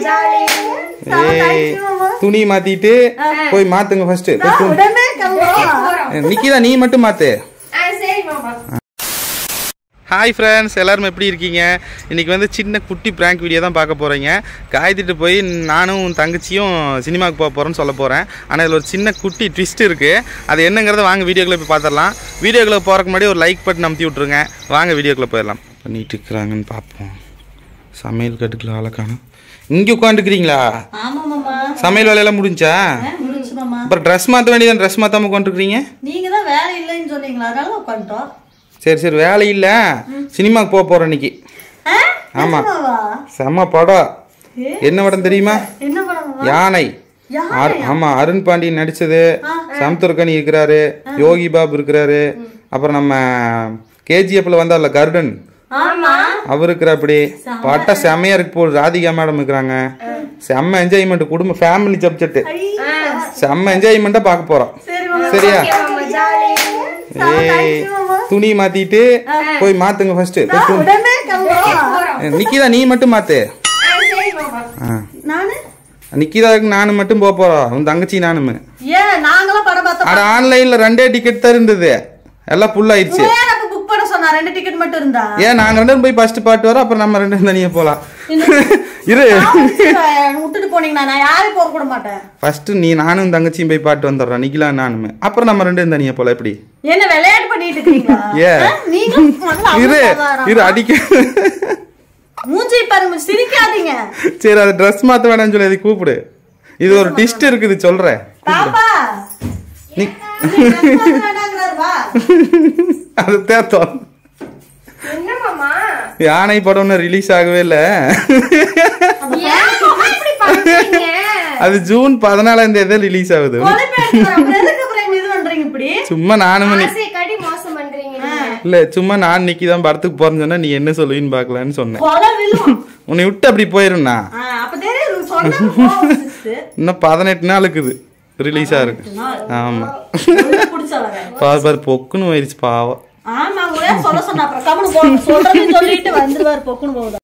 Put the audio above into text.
ஏய் துணி மாத்திட்டு போய் மாத்துங்க ஃபர்ஸ்ட் உடனே கிளம்புறோம் நிக்கிதா நீ மட்டும் மாத்து ஆ சரி மாமா ஹாய் ஃப்ரெண்ட்ஸ் எல்லாரும் எப்படி இருக்கீங்க இன்றைக்கி வந்து சின்ன குட்டி ப்ராங்க் வீடியோ தான் பார்க்க போகிறீங்க காயத்திட்டு போய் நானும் உன் தங்கச்சியும் சினிமாவுக்கு போக போகிறோன்னு சொல்ல போகிறேன் ஆனால் இதில் ஒரு சின்ன குட்டி ட்விஸ்ட் இருக்குது அது என்னங்கிறத வாங்க வீடியோக்குள்ளே போய் பார்த்துடலாம் வீடியோக்குள்ளே போகிறக்கு முன்னாடி ஒரு லைக் பட்டன் அமுத்தி விட்ருங்க வாங்க வீடியோக்குள்ளே போயிடலாம் பண்ணிட்டு இருக்கிறாங்கன்னு பார்ப்போம் சமையல் கட்டுக்குள்ள ஆளை காணும் இங்கே உட்காந்துக்கிறீங்களா ஆமா மாமா சமையல் வேலையெல்லாம் முடிஞ்சா முடிஞ்சு மாமா அப்புறம் ட்ரெஸ் மாற்ற வேண்டியதான் ட்ரெஸ் மாற்றாம உட்காந்துருக்கிறீங்க நீங்க தான் வேலை இல்லைன்னு சொன்னீங்களா அதனால உட்காந்துட்டோம் சரி சரி வேலை இல்லை சினிமாவுக்கு போக போகிறோம் இன்னைக்கு ஆமா. ஆமாவா செம்ம படம் என்ன படம் தெரியுமா என்ன படம் யானை அரு- ஆமா அருண் பாண்டியன் நடிச்சது சமுத்திரக்கனி இருக்கிறாரு யோகி பாபு இருக்கிறாரு அப்புறம் நம்ம கேஜிஎஃப்ல வந்தார்ல கருடன் ஆமா அவர் இருக்கிறாப்படி பாட்டா செம்மையா இருக்கு போல் ராதிகா மேடம் இருக்கிறாங்க செம்ம என்ஜாய்மெண்ட் குடும்ப ஃபேமிலி சப்ஜெக்ட் செம்ம என்ஜாய்மெண்ட்டா பார்க்க போறோம் சரி மாமா சரியா மாமா ஜாலி ஏய் துணி மாத்திட்டு போய் மாத்துங்க ஃபர்ஸ்ட் உடனே கிளம்புறோம் நிக்கிதா நீ மட்டும் மாத்து ஆ சரி மாமா ஆ. நானு நிக்கிதாவுக்கு நானும் மட்டும் போக போறோம் உன் தங்கச்சி நானும் ஏன் நாங்களும் படம் பார்த்தோம் அட ஆன்லைன்ல ரெண்டே டிக்கெட் தான் இருந்தது எல்லாம் ஃபுல் ஆயிடுச்சு ஏன் அப்ப புக் பண்ண சொன்னா ரெண்டு டிக்கெட் மட்டும் இருந்தா ஏன் நாங்க ரெண்டு பேரும் போய் ஃபர்ஸ்ட் பாட்டு வரோம் அப்புறம் நம்ம ரெண்டு பேரும் தனியா போலாம் இரு விட்டுட்டு போனீங்கன்னா நான் யாரையும் போக கூட மாட்டேன் ஃபர்ஸ்ட் நீ நானும் தங்கச்சியும் போய் பாட்டு வந்துடுறோம் நிக்கிலா நானுமே அப்புறம் நம்ம ரெண்டு பேரும் தனியா போலாம் எப்படி என்ன விளையாட்டு பண்ணிட்டு இருக்கீங்களா ஏன்? ஆ, நீங்களும் முதல்ல இரு அவங்க சாதாரணமா. இரு அடிக்க மூஞ்சி பாருங்க சிரிக்காதீங்க சரி அது ட்ரெஸ் மாத்த வேணாம்னு சொல்லி அதை கூப்பிடு இது ஒரு டிஸ்ட் இருக்குது சொல்றேன் பாப்பா நீ dress மாத்த வேண்டாங்கிறாரு, வா. அது தேத்தோம் என்ன மாமா யானை படம்னு ரிலீஸ் ஆகவே இல்லை ஏன் மாமா இப்படி பண்றீங்க அது ஜூன் பதினாலாம் தேதி ரிலீஸ் ஆகுது கொலைப்பு எடுத்துக்கிறோம். அப்புறம் எதுக்கு அப்புறம் இது பண்றீங்க இப்படி சும்மா நானும் நீ ஆசை காட்டி மோசம் பண்றீங்க நீங்க. இல்ல சும்மா நான் நிக்கி தான் படத்துக்கு போறேன்னு சொன்னா நீ என்ன சொல்லுவீன்னு பார்க்கலான்னு சொன்னேன் கொலை விழும். உன்னை விட்டு அப்படி போயிரும்ண்ணா ஆ, அப்ப தெரியும், சொன்னா கோவம் வந்துச்சு. இன்னும் பதினெட்டு நாள் இருக்குது ரிலீஸ் ஆகுது ஆமா ஒழுங்கா புடிச்ச வரேன். பாரு பாரு பொக்குன்னு போயிருச்சு பாவம் ஆமா உங்களே சொல்ல சொன்னா அப்புறம் கம்முனு போங்க. சொல்றதையும் சொல்லிட்டு வந்துருவாரு பொக்குன்னு போகுது